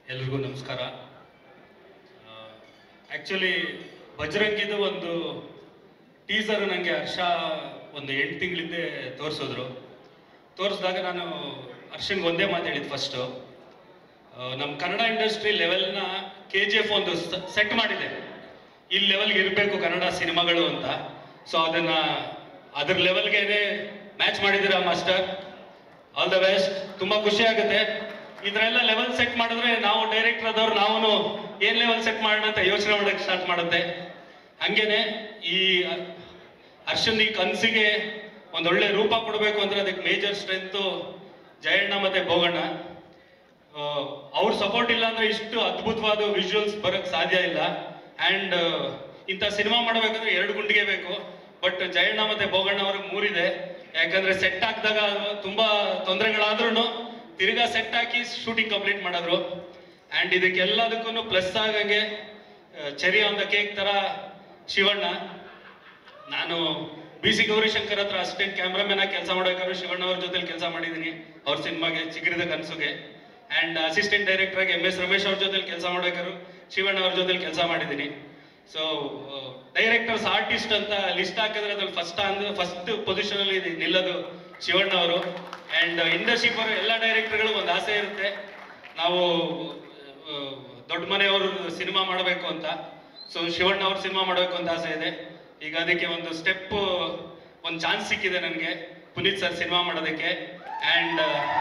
ಎಲ್ರಿಗೂ ನಮಸ್ಕಾರ ಆ್ಯಕ್ಚುಲಿ ಬಜರಂಗಿದು ಒಂದು ಟೀಸರ್ ನನಗೆ ಹರ್ಷ ಒಂದು ಎಂಟು ತಿಂಗಳಿಂದೆ ತೋರಿಸಿದ್ರು ತೋರಿಸಿದಾಗ ನಾನು ಹರ್ಷನ್ಗೆ ಒಂದೇ ಮಾತು ಹೇಳಿದ್ದು ಫಸ್ಟು ನಮ್ಮ ಕನ್ನಡ ಇಂಡಸ್ಟ್ರಿ ಲೆವೆಲ್ನ ಕೆ ಜಿ ಎಫ್ ಒಂದು ಸೆಟ್ ಮಾಡಿದೆ ಈ ಲೆವೆಲ್ಗೆ ಇರಬೇಕು ಕನ್ನಡ ಸಿನಿಮಾಗಳು ಅಂತ ಸೊ ಅದನ್ನ ಅದ್ರ ಲೆವೆಲ್ಗೆ ಮ್ಯಾಚ್ ಮಾಡಿದ್ದೀರಾ ಮಾಸ್ಟರ್ ಆಲ್ ದ ಬೆಸ್ಟ್ ತುಂಬಾ ಖುಷಿ ಆಗುತ್ತೆ ಈ ಥರ ಎಲ್ಲ ಲೆವೆಲ್ ಸೆಟ್ ಮಾಡಿದ್ರೆ ನಾವು ಡೈರೆಕ್ಟರ್ ಆದವ್ರು ನಾವು ಏನ್ ಲೆವೆಲ್ ಸೆಟ್ ಮಾಡೋಣ ಅಂತ ಯೋಚನೆ ಮಾಡಕ್ಕೆ ಸ್ಟಾರ್ಟ್ ಮಾಡುತ್ತೆ ಹಂಗೇನೆ ಈ ಹರ್ಷನ್ ಈ ಕನಸಿಗೆ ಒಂದೊಳ್ಳೆ ರೂಪ ಕೊಡಬೇಕು ಅಂದ್ರೆ ಅದಕ್ಕೆ ಮೇಜರ್ ಸ್ಟ್ರೆಂತು ಜಯಣ್ಣ ಮತ್ತೆ ಭೋಗಣ್ಣ ಅವ್ರ ಸಪೋರ್ಟ್ ಇಲ್ಲ ಅಂದ್ರೆ ಇಷ್ಟು ಅದ್ಭುತವಾದ ವಿಜುವಲ್ಸ್ ಬರಕ್ ಸಾಧ್ಯ ಇಲ್ಲ ಅಂಡ್ ಇಂಥ ಸಿನಿಮಾ ಮಾಡಬೇಕಂದ್ರೆ ಎರಡು ಗುಂಡಿಗೆ ಬೇಕು ಬಟ್ ಜಯಣ್ಣ ಮತ್ತೆ ಭೋಗಣ್ಣ ಅವ್ರಿಗೆ ಮೂರಿದೆ ಯಾಕಂದ್ರೆ ಸೆಟ್ ಹಾಕಿದಾಗ ತುಂಬಾ ತೊಂದರೆಗಳಾದ್ರೂ ತಿರ್ಗಾ ಸೆಟ್ ಹಾಕಿ ಶೂಟಿಂಗ್ ಕಂಪ್ಲೀಟ್ ಮಾಡಿದ್ರು ಅಂಡ್ ಇದಕ್ಕೆಲ್ಲದಕ್ಕೂ ಪ್ಲಸ್ ಆಗಂಗೆ ಚೆರಿ ಆನ್ ದ ಕೇಕ್ ತರ ಶಿವಣ್ಣ ನಾನು ಬಿ ಸಿ ಗೌರಿಶಂಕರ್ ಹತ್ರ ಅಸಿಸ್ಟೆಂಟ್ ಕ್ಯಾಮ್ರಾಮನ್ ಆಗಿ ಕೆಲಸ ಮಾಡಬೇಕಾದ್ರೆ ಶಿವಣ್ಣ ಅವ್ರ ಜೊತೆ ಕೆಲಸ ಮಾಡಿದ್ದೀನಿ ಅವ್ರ ಸಿನಿಮಾಗೆ ಚಿಗುರಿದ ಕನಸುಗೆ ಅಂಡ್ ಅಸಿಸ್ಟೆಂಟ್ ಡೈರೆಕ್ಟರ್ ಆಗಿ ಎಂ ಎಸ್ ರಮೇಶ್ ಅವ್ರ ಜೊತೆ ಕೆಲಸ ಮಾಡ್ಬೇಕಾದ್ರು ಶಿವಣ್ಣ ಅವ್ರ ಜೊತೆ ಕೆಲಸ ಮಾಡಿದ್ದೀನಿ ಸೊ ಡೈರೆಕ್ಟರ್ಸ್ ಆರ್ಟಿಸ್ಟ್ ಅಂತ ಲಿಸ್ಟ್ ಹಾಕಿದ್ರೆ ಅದ್ರಲ್ಲಿ ಫಸ್ಟ್ ಅಂದ್ರೆ ಫಸ್ಟ್ ಪೊಸಿಷನ್ ಅಲ್ಲಿ ಇದೆ- ನಿಲ್ಲೋದು ಶಿವಣ್ಣ ಅವರು ಅಂಡ್ ಇಂಡಸ್ಟ್ರಿ ಫಾರ್ ಎಲ್ಲ ಡೈರೆಕ್ಟರ್ಗಳು ಒಂದು ಆಸೆ ಇರುತ್ತೆ ನಾವು ಆ, ದೊಡ್ಡ ಮನೆಯವರು ಸಿನಿಮಾ ಮಾಡಬೇಕು ಅಂತ ಸೊ ಶಿವಣ್ಣ ಅವ್ರ ಸಿನಿಮಾ ಮಾಡಬೇಕು ಅಂತ ಆಸೆ ಇದೆ ಈಗ ಅದಕ್ಕೆ ಒಂದು ಸ್ಟೆಪ್ ಒಂದು ಚಾನ್ಸ್ ಸಿಕ್ಕಿದೆ ನನಗೆ ಪುನೀತ್ ಸರ್ ಸಿನಿಮಾ ಮಾಡೋದಕ್ಕೆ ಅಂಡ್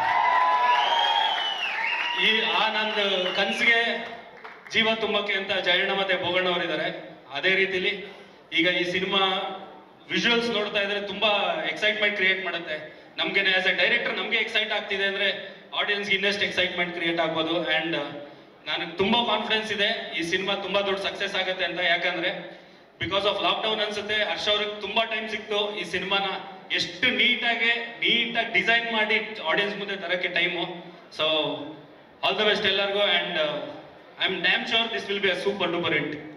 ಈ ಆ ನಂದು ಕನ್ಸಿಗೆ ಜೀವ ತುಂಬಕ್ಕೆ ಅಂತ ಜಯಣ್ಣ ಮತ್ತೆ ಭೋಗಣ್ಣ ಅವರಿದ್ದಾರೆ ಅದೇ ರೀತಿಲಿ ಈಗ ಈ ಸಿನಿಮಾ ವಿಜುವಲ್ಸ್ ನೋಡ್ತಾ ಇದ್ರೆ ತುಂಬಾ ಎಕ್ಸೈಟ್ಮೆಂಟ್ ಕ್ರಿಯೇಟ್ ಮಾಡುತ್ತೆ ನಮ್ಗೆ ಆಸ್ ಎ ಡೈರೆಕ್ಟರ್ ನಮ್ಗೆ ಎಕ್ಸೈಟ್ ಆಗ್ತಿದೆ ಅಂದ್ರೆ ಆಡಿಯನ್ಸ್ಗೆ ಇನ್ನಷ್ಟು ಎಕ್ಸೈಟ್ಮೆಂಟ್ ಕ್ರಿಯೇಟ್ ಆಗ್ಬೋದು ಅಂಡ್ ನನಗೆ ತುಂಬಾ ಕಾನ್ಫಿಡೆನ್ಸ್ ಇದೆ ಈ ಸಿನಿಮಾ ತುಂಬಾ ದೊಡ್ಡ ಸಕ್ಸಸ್ ಆಗುತ್ತೆ ಅಂತ ಯಾಕಂದ್ರೆ ಬಿಕಾಸ್ ಆಫ್ ಲಾಕ್ಡೌನ್ ಅನ್ಸುತ್ತೆ ಹರ್ಷ ಅವ್ರಿಗೆ ತುಂಬಾ ಟೈಮ್ ಸಿಕ್ತು ಈ ಸಿನಿಮಾನ ಎಷ್ಟು ನೀಟಾಗಿ ನೀಟಾಗಿ ಡಿಸೈನ್ ಮಾಡಿ ಆಡಿಯನ್ಸ್ ಮುಂದೆ ತರಕ್ಕೆ time so all the best ಎಲ್ಲರಿಗೂ and I am damn sure this will be a super duper hit